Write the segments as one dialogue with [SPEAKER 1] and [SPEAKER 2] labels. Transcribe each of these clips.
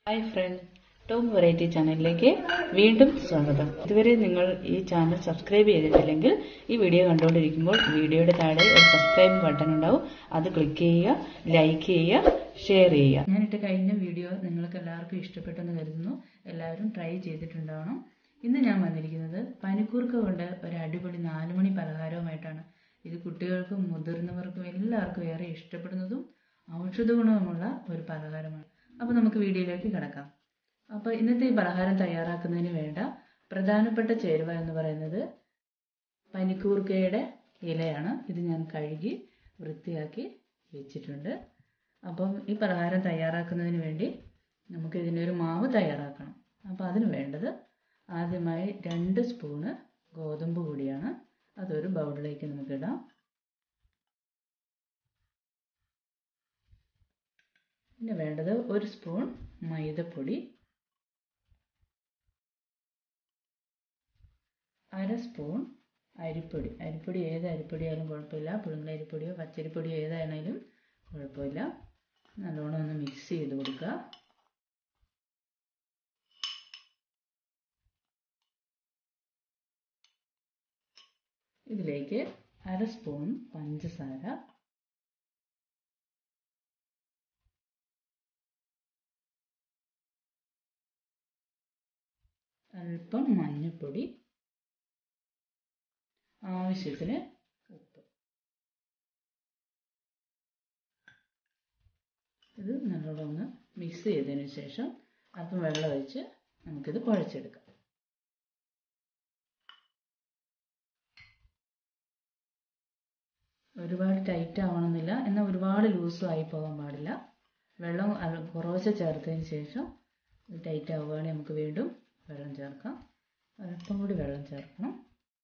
[SPEAKER 1] Hi front Tom variety ചാനലിലേക്ക് വീണ്ടും സ്വാഗതം ഇതുവരെ നിങ്ങൾ ഈ ചാനൽ സബ്സ്ക്രൈബ് ചെയ്തിട്ടില്ലെങ്കിൽ ഈ വീഡിയോ കണ്ടുകൊണ്ടിരിക്കുമ്പോൾ വീഡിയോയുടെ താഴെ ഒരു സബ്സ്ക്രൈബ് ബട്ടൺ ഉണ്ടാവും അത് ക്ലിക്ക് ചെയ്യുക ലൈക്ക് ചെയ്യുക ഷെയർ ചെയ്യുക ഞാനിട്ട് കഴിഞ്ഞ വീഡിയോ നിങ്ങൾക്ക് എല്ലാവർക്കും ഇഷ്ടപ്പെട്ടെന്ന് കരുതുന്നു എല്ലാവരും ട്രൈ ചെയ്തിട്ടുണ്ടാവണം ഇന്ന് ഞാൻ വന്നിരിക്കുന്നത് പനിക്കൂർക്ക കൊണ്ട് ഒരു അടിപൊളി നാലുമണി പലഹാരവുമായിട്ടാണ് ഇത് കുട്ടികൾക്കും മുതിർന്നവർക്കും എല്ലാവർക്കും ഏറെ ഇഷ്ടപ്പെടുന്നതും ഔഷധ ഗുണവുമുള്ള ഒരു പലഹാരമാണ് അപ്പോൾ നമുക്ക് വീഡിയോയിലേക്ക് കിടക്കാം അപ്പോൾ ഇന്നത്തെ ഈ പലഹാരം തയ്യാറാക്കുന്നതിന് വേണ്ട പ്രധാനപ്പെട്ട ചേരുവ എന്ന് പറയുന്നത് പനിക്കൂർക്കയുടെ ഇലയാണ് ഇത് ഞാൻ കഴുകി വൃത്തിയാക്കി വെച്ചിട്ടുണ്ട് അപ്പം ഈ പലഹാരം തയ്യാറാക്കുന്നതിന് വേണ്ടി നമുക്ക് ഇതിനൊരു മാവ് തയ്യാറാക്കണം അപ്പോൾ അതിന് വേണ്ടത് ആദ്യമായി രണ്ട് സ്പൂണ് ഗോതമ്പ് പൊടിയാണ് അതൊരു ബൗളിലേക്ക് നമുക്ക് ഇടാം പിന്നെ വേണ്ടത് ഒരു സ്പൂൺ മൈദപ്പൊടി അര സ്പൂൺ അരിപ്പൊടി അരിപ്പൊടി ഏത് അരിപ്പൊടിയായാലും കുഴപ്പമില്ല പുഴുങ്ങൽ അരിപ്പൊടിയോ പച്ചരിപ്പൊടിയോ ഏതായാലും കുഴപ്പമില്ല നല്ലോണം ഒന്ന് മിക്സ് ചെയ്ത് കൊടുക്കുക ഇതിലേക്ക് അര സ്പൂൺ പഞ്ചസാര അല്പം മഞ്ഞൾപ്പൊടി ആവശ്യത്തിന് ഉപ്പ് ഇത് നല്ലോണം ഒന്ന് മിക്സ് ചെയ്തതിന് ശേഷം അല്പം വെള്ളം ഒഴിച്ച് നമുക്കിത് കുഴച്ചെടുക്കാം ഒരുപാട് ടൈറ്റ് ആവണമെന്നില്ല എന്നാൽ ഒരുപാട് ലൂസും ആയി പോകാൻ പാടില്ല വെള്ളം കുറച്ച് ചേർത്തതിന് ശേഷം ടൈറ്റ് ആവുകയാണെങ്കിൽ നമുക്ക് വീണ്ടും വെള്ളം ചേർക്കാം അല്പം കൂടി വെള്ളം ചേർക്കണം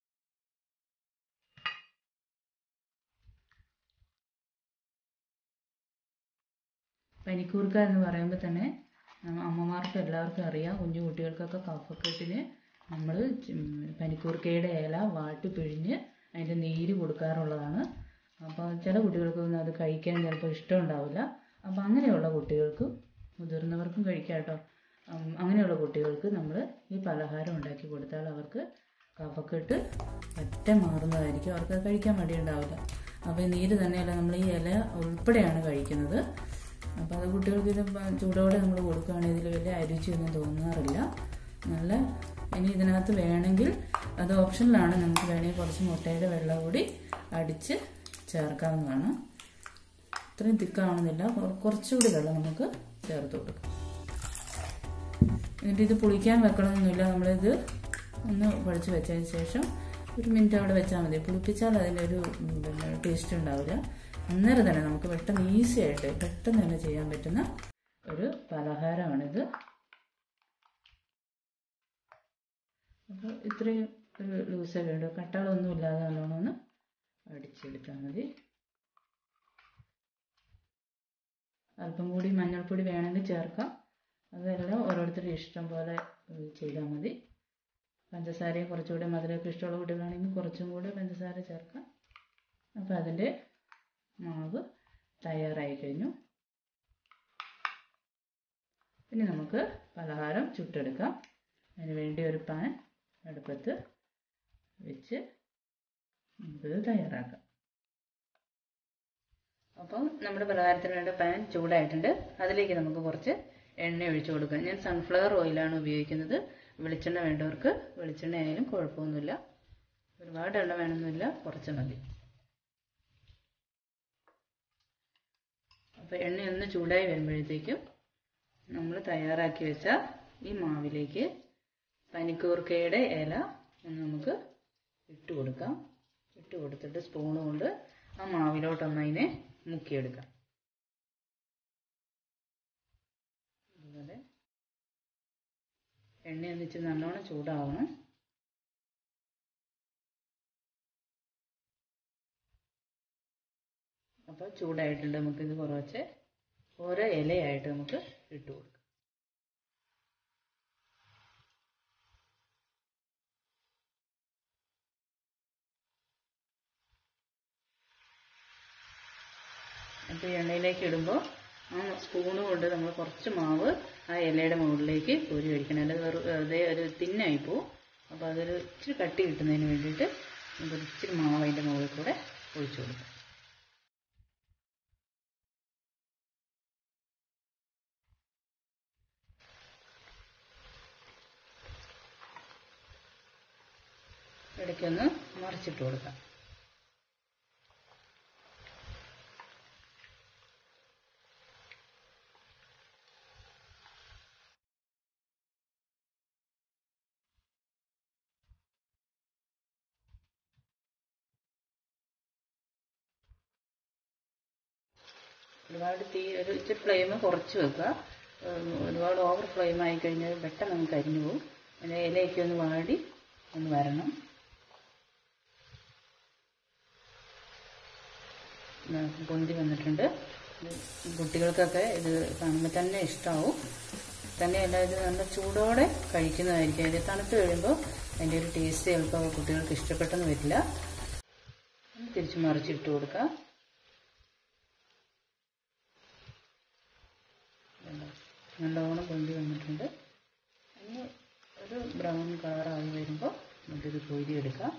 [SPEAKER 1] പനിക്കൂർക്ക എന്ന് പറയുമ്പോൾ തന്നെ അമ്മമാർക്ക് എല്ലാവർക്കും അറിയാം കുഞ്ഞു കുട്ടികൾക്കൊക്കെ കഫക്കെട്ടിന് നമ്മൾ പനിക്കൂർക്കയുടെ ഇല വാട്ടി പിഴിഞ്ഞ് അതിൻ്റെ നീര് കൊടുക്കാറുള്ളതാണ് അപ്പോൾ ചില കുട്ടികൾക്കൊന്നും അത് കഴിക്കാൻ ചിലപ്പോൾ ഇഷ്ടമുണ്ടാവില്ല അപ്പോൾ അങ്ങനെയുള്ള കുട്ടികൾക്കും മുതിർന്നവർക്കും കഴിക്കാം കേട്ടോ അങ്ങനെയുള്ള കുട്ടികൾക്ക് നമ്മൾ ഈ പലഹാരം ഉണ്ടാക്കി കൊടുത്താൽ അവർക്ക് കഫക്കെട്ട് ഒറ്റ മാറുന്നതായിരിക്കും അവർക്ക് കഴിക്കാൻ മടിയുണ്ടാവില്ല അപ്പോൾ ഈ നീര് തന്നെയല്ല നമ്മൾ ഈ ഇല ഉൾപ്പെടെയാണ് കഴിക്കുന്നത് അപ്പോൾ അത് കുട്ടികൾക്ക് ഇത് ചൂടോടെ നമ്മൾ കൊടുക്കുകയാണെങ്കിൽ ഇതിൽ വലിയ അരുചിയൊന്നും തോന്നാറില്ല നല്ല ഇനി ഇതിനകത്ത് വേണമെങ്കിൽ അത് ഓപ്ഷനിലാണ് നമുക്ക് വേണമെങ്കിൽ കുറച്ച് മുട്ടയുടെ വെള്ളം കൂടി അടിച്ച് ചേർക്കാവുന്നതാണ് ഇത്രയും തിക്കാവണമെന്നില്ല കുറച്ചുകൂടി വെള്ളം നമുക്ക് ചേർത്ത് കൊടുക്കാം എന്നിട്ട് ഇത് പുളിക്കാൻ വെക്കണമെന്നൊന്നുമില്ല നമ്മളിത് ഒന്ന് പഠിച്ച് വെച്ചതിന് ശേഷം ഒരു മിനിറ്റ് അവിടെ വെച്ചാൽ മതി പുളിപ്പിച്ചാൽ അതിനൊരു പിന്നെ ടേസ്റ്റ് ഉണ്ടാവില്ല അന്നേരം തന്നെ നമുക്ക് പെട്ടെന്ന് ഈസി ആയിട്ട് പെട്ടെന്ന് തന്നെ ചെയ്യാൻ പറ്റുന്ന ഒരു പലഹാരമാണിത് അപ്പോൾ ഇത്രയും ഒരു ലൂസേ വേണ്ടു കട്ടകളൊന്നും ഇല്ലാതെ നല്ലോണം ഒന്ന് അടിച്ചെടുത്താൽ മതി അല്പം കൂടി മഞ്ഞൾപ്പൊടി വേണമെങ്കിൽ ചേർക്കാം അതെല്ലാം ഓരോരുത്തരുടെ ഇഷ്ടം പോലെ ചെയ്താൽ മതി പഞ്ചസാരയും കുറച്ചുകൂടി മധുരമൊക്കെ ഇഷ്ടമുള്ള കുട്ടികളാണെങ്കിൽ കുറച്ചും കൂടി പഞ്ചസാര ചേർക്കാം അപ്പോൾ അതിൻ്റെ മാവ് തയ്യാറായി കഴിഞ്ഞു ഇനി നമുക്ക് പലഹാരം ചുട്ടെടുക്കാം അതിന് വേണ്ടി ഒരു പാൻ അടുപ്പത്ത് വെച്ച് നമുക്കിത് തയ്യാറാക്കാം അപ്പം നമ്മുടെ പലഹാരത്തിന് വേണ്ട പാൻ ചൂടായിട്ടുണ്ട് അതിലേക്ക് നമുക്ക് കുറച്ച് എണ്ണ ഒഴിച്ചു കൊടുക്കാം ഞാൻ സൺഫ്ലവർ ഓയിലാണ് ഉപയോഗിക്കുന്നത് വെളിച്ചെണ്ണ വേണ്ടവർക്ക് വെളിച്ചെണ്ണ ആയാലും കുഴപ്പമൊന്നുമില്ല ഒരുപാട് എണ്ണ വേണമെന്നില്ല കുറച്ച് മതി അപ്പോൾ എണ്ണ ഒന്ന് ചൂടായി വരുമ്പോഴത്തേക്കും നമ്മൾ തയ്യാറാക്കി വെച്ച ഈ മാവിലേക്ക് പനിക്കൂർക്കയുടെ ഇല ഒന്ന് നമുക്ക് ഇട്ട് കൊടുക്കാം ഇട്ട് കൊടുത്തിട്ട് സ്പൂൺ കൊണ്ട് ആ മാവിലോട്ടൊന്ന് അതിനെ മുക്കിയെടുക്കാം അതുപോലെ എണ്ണ ഒന്നിച്ച് നല്ലോണം ചൂടാവണം അപ്പോൾ ചൂടായിട്ടുണ്ട് നമുക്കിത് കുറച്ച് ഓരോ ഇലയായിട്ട് നമുക്ക് ഇട്ട് കൊടുക്കാം അപ്പോൾ എണ്ണയിലേക്ക് ഇടുമ്പോൾ ആ സ്പൂണ് കൊണ്ട് നമ്മൾ കുറച്ച് മാവ് ആ ഇലയുടെ മുകളിലേക്ക് കോരി ഒഴിക്കണം അല്ലെങ്കിൽ വെറു- വെറുതെ ഒരു തിന്നായി പോവും അപ്പോൾ അതൊരു ഇച്ചിരി കട്ടി കിട്ടുന്നതിന് വേണ്ടിയിട്ട് നമുക്കൊരു ഇച്ചിരി മാവ് അതിൻ്റെ മുകളിൽ കൂടെ ഒഴിച്ചു കൊടുക്കാം ഇടയ്ക്കൊന്ന് മറിച്ചിട്ട് കൊടുക്കാം ഒരുപാട് തീ ഒരു ഇച്ചിരി ഫ്ലെയിം കുറച്ച് വെക്കുക ഉം, ഒരുപാട് ഓവർ ഫ്ലെയിം ആയി കഴിഞ്ഞാൽ പെട്ടെന്ന് നമുക്ക് കരിഞ്ഞു പോകും പിന്നെ ഇലയൊക്കെ ഒന്ന് വാടി ഒന്ന് വരണം ദാ പൊന്തി വന്നിട്ടുണ്ട് ഇത് കുട്ടികൾക്കൊക്കെ ഇത് കാണുമ്പോൾ തന്നെ ഇഷ്ടമാവും തന്നെയല്ല ഇത് നല്ല ചൂടോടെ കഴിക്കുന്നതായിരിക്കും ഇത് തണുത്ത് കഴിയുമ്പോൾ അതിൻ്റെ ഒരു ടേസ്റ്റ് ചിലപ്പോൾ കുട്ടികൾക്ക് ഇഷ്ടപ്പെട്ടെന്ന് വരില്ല ഒന്ന് തിരിച്ച് മറിച്ചിട്ട് കൊടുക്കുക കണ്ടോ? നല്ലോണം പൊന്തി വന്നിട്ടുണ്ട് ഇനി ഒരു ബ്രൗൺ കളറായി വരുമ്പോൾ നമുക്കിത് കോരി എടുക്കാം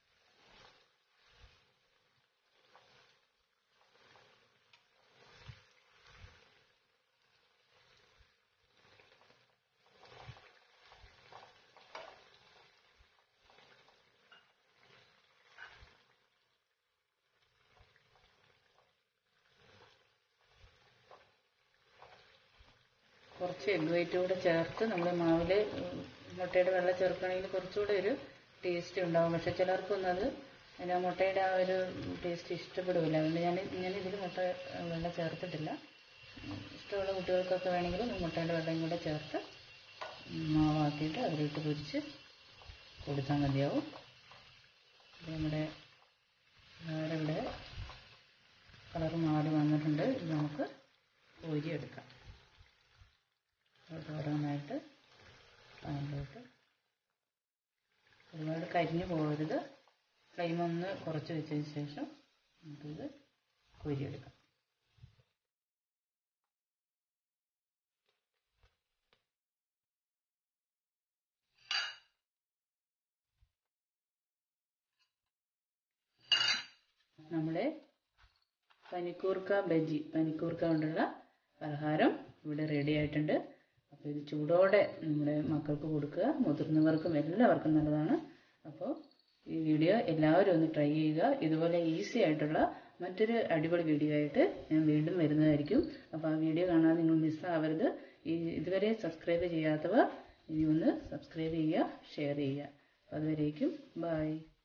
[SPEAKER 1] കുറച്ച് എഗ് വൈറ്റ് കൂടെ ചേർത്ത് നമ്മൾ മാവിൽ മുട്ടയുടെ വെള്ളം ചേർക്കുകയാണെങ്കിൽ കുറച്ചുകൂടെ ഒരു ടേസ്റ്റ് ഉണ്ടാവും പക്ഷെ ചിലർക്കൊന്നും അത് പിന്നെ ആ മുട്ടയുടെ ആ ഒരു ടേസ്റ്റ് ഇഷ്ടപ്പെടില്ല അതുകൊണ്ട് ഞാൻ ഞാൻ ഇതിൽ മുട്ട ഏഹ്, വെള്ളം ചേർത്തിട്ടില്ല ഉം, ഇഷ്ടമുള്ള കുട്ടികൾക്കൊക്കെ വേണമെങ്കിൽ മുട്ടയുടെ വെള്ളം കൂടെ ചേർത്ത് മാവാക്കിയിട്ട് അതിലേക്ക് പൊരിച്ച് കൊടുത്താൽ മതിയാവും ഇത് നമ്മുടെ വേറെ ഇവിടെ കളർ മാറി വന്നിട്ടുണ്ട് ഇത് നമുക്ക് കോരിയെടുക്കാം അത് ഓരോന്നായിട്ട് പാനിലോട്ട് ഒരുപാട് കരിഞ്ഞു പോകരുത് ഫ്ലെയിം ഒന്ന് കുറച്ച് വെച്ചതിന് ശേഷം നമുക്കിത് കോരിയെടുക്കാം നമ്മുടെ പനിക്കൂർക്ക ബജി പനിക്കൂർക്ക കൊണ്ടുള്ള പലഹാരം ഇവിടെ റെഡി ആയിട്ടുണ്ട് അപ്പോൾ ഇത് ചൂടോടെ നമ്മുടെ മക്കൾക്ക് കൊടുക്കുക മുതിർന്നവർക്കും എല്ലാവർക്കും നല്ലതാണ് അപ്പോൾ ഈ വീഡിയോ എല്ലാവരും ഒന്ന് ട്രൈ ചെയ്യുക ഇതുപോലെ ഈസി ആയിട്ടുള്ള മറ്റൊരു അടിപൊളി വീഡിയോ ആയിട്ട് ഞാൻ വീണ്ടും വരുന്നതായിരിക്കും അപ്പോൾ ആ വീഡിയോ കാണാൻ നിങ്ങൾ മിസ്സാവരുത് ഈ ഇതുവരെ സബ്സ്ക്രൈബ് ചെയ്യാത്തവർ ഇനി ഒന്ന് സബ്സ്ക്രൈബ് ചെയ്യുക ഷെയർ ചെയ്യുക അപ്പോൾ അതുവരേക്കും ബൈ